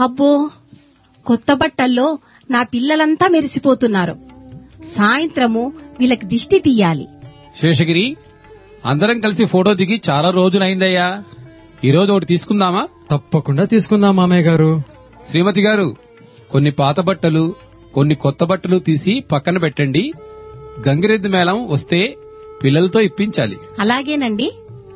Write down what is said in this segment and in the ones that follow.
అబ్బో కొత్త బట్టల్లో నా పిల్లలంతా మెరిసిపోతున్నారు సాయంత్రము వీళ్ళకి దిష్టి తీయాలి శేషగిరి అందరం కలిసి ఫోటో దిగి చాలా రోజులైందయ్యా ఈ రోజు ఒకటి తీసుకుందామా తప్పకుండా తీసుకుందాం మామయ్య గారు శ్రీమతి గారు కొన్ని పాత బట్టలు కొన్ని కొత్త బట్టలు తీసి పక్కన పెట్టండి గంగిరెద్దు మేళం వస్తే పిల్లలతో ఇప్పించాలి అలాగేనండి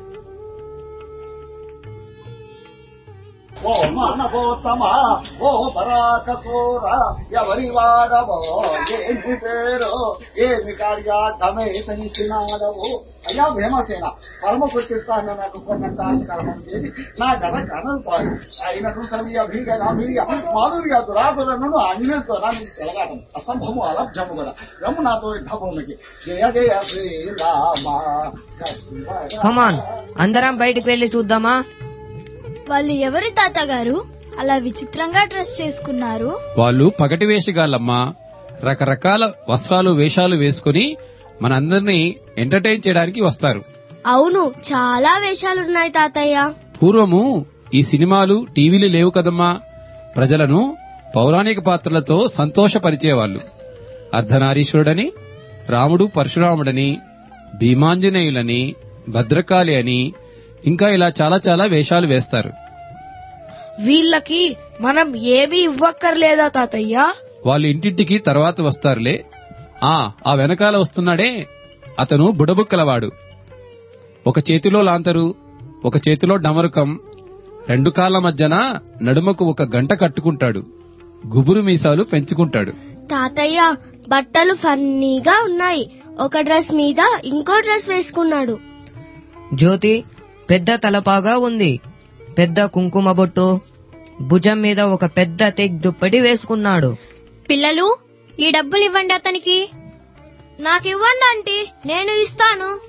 ఓ మానవోత్తమ ఓ పరాకకోర ఎవరి వాడవో ఏంటి పేరు ఏమి కార్యాటమే తెలిసినాడవు అయ్యా భీమసేన పరమ పుట్టిస్తాను నాకు కొన్నంత ఆస్కరణం చేసి నా గద కనలు పాడు అయినటు సమియ భీగ గాంభీర్య మాధుర్య దురాదురను అన్యులతో నీకు సెలగాటం అసంభవము అలభ్యము కూడా రమ్ము నాతో యుద్ధభూమికి జయ జయ శ్రీరామ కమాన్ అందరం బయటికి వెళ్లి చూద్దామా వాళ్ళు ఎవరి తాతగారు అలా విచిత్రంగా డ్రెస్ చేసుకున్నారు వాళ్ళు పగటి వేషగాళ్ళమ్మా రకరకాల వస్త్రాలు వేషాలు వేసుకుని మనందరినీ ఎంటర్టైన్ చేయడానికి వస్తారు అవును చాలా వేషాలున్నాయి తాతయ్య పూర్వము ఈ సినిమాలు టీవీలు లేవు కదమ్మా ప్రజలను పౌరాణిక పాత్రలతో సంతోషపరిచేవాళ్ళు అర్ధనారీశ్వరుడని రాముడు పరశురాముడని భీమాంజనేయులని భద్రకాళి అని ఇంకా ఇలా చాలా చాలా వేషాలు వేస్తారు వీళ్ళకి మనం ఏమీ ఇవ్వక్కర్లేదా తాతయ్య వాళ్ళు ఇంటింటికి తర్వాత వస్తారులే ఆ ఆ వెనకాల వస్తున్నాడే అతను బుడబుక్కలవాడు ఒక చేతిలో లాంతరు ఒక చేతిలో డమరుకం రెండు కాళ్ళ మధ్యన నడుమకు ఒక గంట కట్టుకుంటాడు గుబురు మీసాలు పెంచుకుంటాడు తాతయ్య బట్టలు ఫన్నీగా ఉన్నాయి ఒక డ్రెస్ మీద ఇంకో డ్రెస్ వేసుకున్నాడు జ్యోతి పెద్ద తలపాగా ఉంది పెద్ద కుంకుమ బొట్టు భుజం మీద ఒక పెద్ద తెగ్ దుప్పటి వేసుకున్నాడు పిల్లలు ఈ డబ్బులు ఇవ్వండి అతనికి నాకు ఇవ్వండి ఆంటీ నేను ఇస్తాను